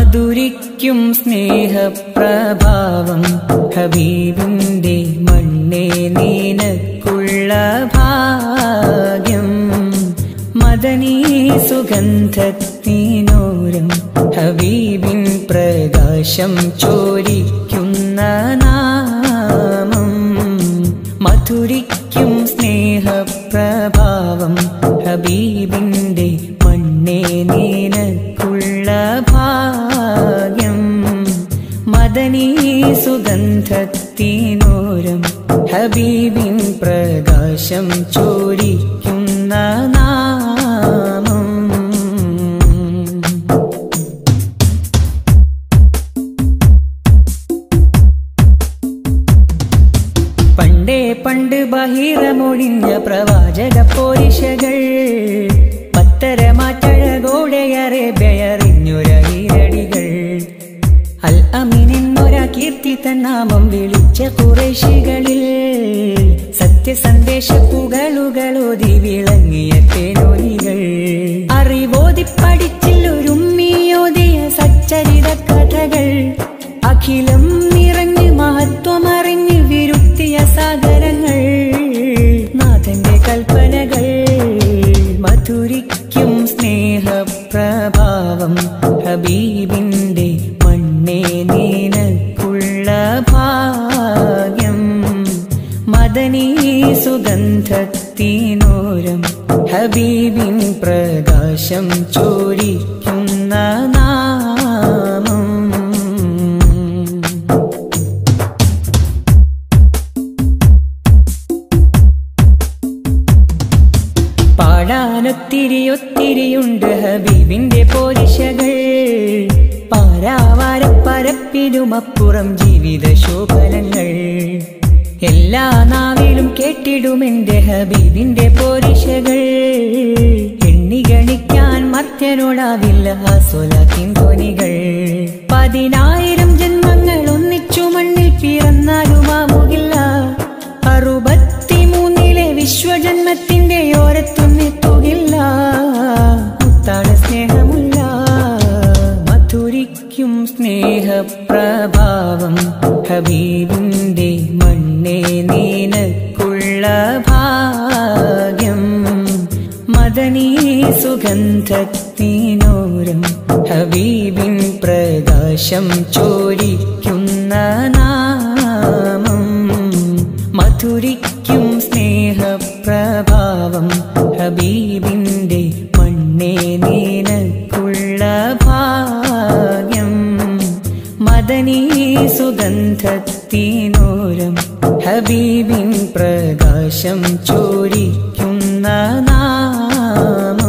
മധുരിക്കും സ്നേഹപ്രഭാവം ഹബീബിന്റെ മണ്ണേ നീനക്കുള്ള ഭാഗ്യം മദനീ സുഗന്ധത്തിനോരം ഹബീബിൻ പ്രകാശം ചോരിക്കുന്ന നാമം മധുരിക്കും സ്നേഹപ്രഭാവം ഹബീബിന്റെ മണ്ണേ നീനക്കുള്ള ഭാഗ്യം മദനീ സുഗന്ധത്തിനോരം ഹബീബിൻ പ്രകാശം ചോരിക്കുന്ന നാമം പണ്ടേ പണ്ട് ബഹിറമൊഴിഞ്ഞ പ്രവാചക പോരിശകൾ പത്തരമാറ്റഴകോടെ അറേബ്യറിഞ്ഞൊരടികൾ അൽ അമീനെന്നൊര കീർത്തി തന്നാമം വിളിച്ച കുറേശികളിൽ സത്യസന്ദേശ പുകളുകളോതി വിളങ്ങിയ തേനോലികൾ അറിവോതി പഠിച്ചില്ലൊരുമ്മിയോതിയ സച്ചരിത കഥകൾ അഖിലം നിറഞ്ഞ് മഹത്വമറിഞ്ഞ് വിരുത്തിയ സാഗരങ്ങൾ നാഥന്റെ കൽപ്പനകൾ മധുരിക്കും സ്നേഹപ്രഭാവം ഹബീബിന്റെ മണ്ണേ നീനക്കുള്ള ഭാഗ്യം മദനീ സുഗന്ധത്തിനോരം ഹബീബിൻ പ്രകാശം ചോരിക്കുന്ന നാമം പാടാനൊത്തിരി ഒത്തിരിയുണ്ട് ഹബീബിന്റെ പോരിശകൾ പാരാവാര പരപ്പിലുമപ്പുറം ജീവിത ശോഭനങ്ങൾ എല്ലാ നാവിലും കേട്ടിടുമെന്റെ ഹബീബിന്റെ പോരിശകൾ എണ്ണി ഗണിക്കാൻ മർത്യനോടാവില്ല സ്വലാത്തിൻ ധ്വനികൾ പതിനായിരം ജന്മങ്ങൾ ഒന്നിച്ചു മണ്ണിൽ പിറന്നാലുമാവുകില്ല അറുപത്തിമൂന്നിലെ വിശ്വജന്മത്തിന്റെ ഓരത്തൊന്നെത്തുകില്ല മുത്താണ് സ്നേഹമുള്ള മധുരിക്കും സ്നേഹപ്രഭാവം ഹബീബിന്റെ മണ്ണേ നീനക്കുള്ള ഭാഗ്യം മദനീ സുഗന്ധത്തിനോരം ഹബീബിൻ പ്രകാശം ചോരിക്കുന്ന നാമം മധുരിക്കും സ്നേഹപ്രഭാവം ഹബീബിന്റെ മണ്ണേ നീനക്കുള്ള ഭാഗ്യം മദനീ സുഗന്ധത്തിനോരം ഹബീബിൻ പ്രകാശം ചോരിക്കുന്ന നാമം